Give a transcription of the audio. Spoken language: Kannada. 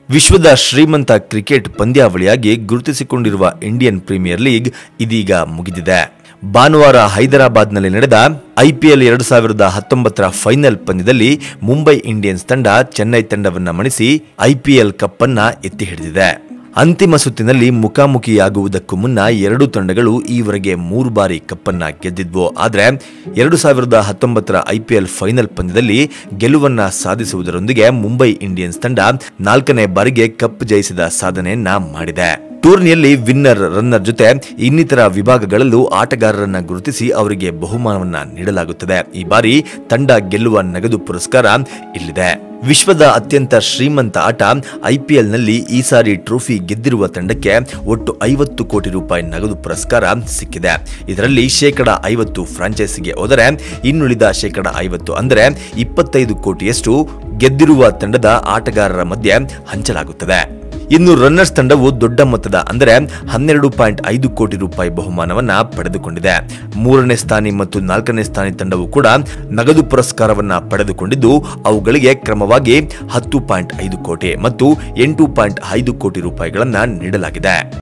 ವಿಶ್ವದ ಶ್ರೀಮಂತ ಕ್ರಿಕೆಟ್ ಪಂದ್ಯಾವಳಿಯಾಗಿ ಗುರುತಿಸಿಕೊಂಡಿರುವ ಇಂಡಿಯನ್ ಪ್ರೀಮಿಯರ್ ಲೀಗ್ ಇದೀಗ ಮುಗಿದಿದೆ ಭಾನುವಾರ ಹೈದರಾಬಾದ್ನಲ್ಲಿ ನಡೆದ ಐಪಿಎಲ್ ಎರಡು ಸಾವಿರದ ಹತ್ತೊಂಬತ್ತರ ಫೈನಲ್ ಪಂದ್ಯದಲ್ಲಿ ಮುಂಬೈ ಇಂಡಿಯನ್ಸ್ ತಂಡ ಚೆನ್ನೈ ತಂಡವನ್ನ ಮಣಿಸಿ ಐಪಿಎಲ್ ಕಪ್ ಅನ್ನ ಎತ್ತಿ ಹಿಡಿದಿದೆ ಅಂತಿಮ ಸುತ್ತಿನಲ್ಲಿ ಮುಖಾಮುಖಿಯಾಗುವುದಕ್ಕೂ ಮುನ್ನ ಎರಡು ತಂಡಗಳು ಈವರೆಗೆ ಮೂರು ಬಾರಿ ಕಪ್ಪನ್ನ ಗೆದ್ದಿದ್ವು ಆದರೆ ಎರಡು ಸಾವಿರದ ಹತ್ತೊಂಬತ್ತರ ಐಪಿಎಲ್ ಫೈನಲ್ ಪಂದ್ಯದಲ್ಲಿ ಗೆಲುವನ್ನ ಸಾಧಿಸುವುದರೊಂದಿಗೆ ಮುಂಬೈ ಇಂಡಿಯನ್ಸ್ ತಂಡ ನಾಲ್ಕನೇ ಬಾರಿಗೆ ಕಪ್ ಜಯಿಸಿದ ಸಾಧನೆಯನ್ನ ಮಾಡಿದೆ ಟೂರ್ನಿಯಲ್ಲಿ ವಿನ್ನರ್ ರನ್ನರ್ ಜೊತೆ ಇನ್ನಿತರ ವಿಭಾಗಗಳಲ್ಲೂ ಆಟಗಾರರನ್ನ ಗುರುತಿಸಿ ಅವರಿಗೆ ಬಹುಮಾನವನ್ನ ನೀಡಲಾಗುತ್ತದೆ ಈ ಬಾರಿ ತಂಡ ಗೆಲ್ಲುವ ನಗದು ಪುರಸ್ಕಾರ ಇಲ್ಲಿದೆ ವಿಶ್ವದ ಅತ್ಯಂತ ಶ್ರೀಮಂತ ಆಟ ಐಪಿಎಲ್ನಲ್ಲಿ ಈ ಸಾರಿ ಟ್ರೋಫಿ ಗೆದ್ದಿರುವ ತಂಡಕ್ಕೆ ಒಟ್ಟು ಐವತ್ತು ಕೋಟಿ ರೂಪಾಯಿ ನಗದು ಪುರಸ್ಕಾರ ಸಿಕ್ಕಿದೆ ಇದರಲ್ಲಿ ಶೇಕಡ ಐವತ್ತು ಫ್ರಾಂಚೈಸಿಗೆ ಹೋದರೆ ಇನ್ನುಳಿದ ಶೇಕಡ ಐವತ್ತು ಅಂದರೆ ಇಪ್ಪತ್ತೈದು ಕೋಟಿಯಷ್ಟು ಗೆದ್ದಿರುವ ತಂಡದ ಆಟಗಾರರ ಮಧ್ಯೆ ಹಂಚಲಾಗುತ್ತದೆ ಇನ್ನು ರನ್ನರ್ಸ್ ತಂಡವು ದೊಡ್ಡ ಮೊತ್ತದ ಅಂದರೆ ಹನ್ನೆರಡು ಪಾಯಿಂಟ್ ಐದು ಕೋಟಿ ರೂಪಾಯಿ ಬಹುಮಾನವನ್ನ ಪಡೆದುಕೊಂಡಿದೆ ಮೂರನೇ ಸ್ಥಾನಿ ಮತ್ತು ನಾಲ್ಕನೇ ಸ್ಥಾನಿ ತಂಡವು ಕೂಡ ನಗದು ಪುರಸ್ಕಾರವನ್ನ ಪಡೆದುಕೊಂಡಿದ್ದು ಅವುಗಳಿಗೆ ಕ್ರಮವಾಗಿ ಹತ್ತು ಪಾಯಿಂಟ್ ಐದು ಕೋಟಿ ಮತ್ತು ಎಂಟು ಪಾಯಿಂಟ್ ಐದು ಕೋಟಿ ರೂಪಾಯಿಗಳನ್ನ ನೀಡಲಾಗಿದೆ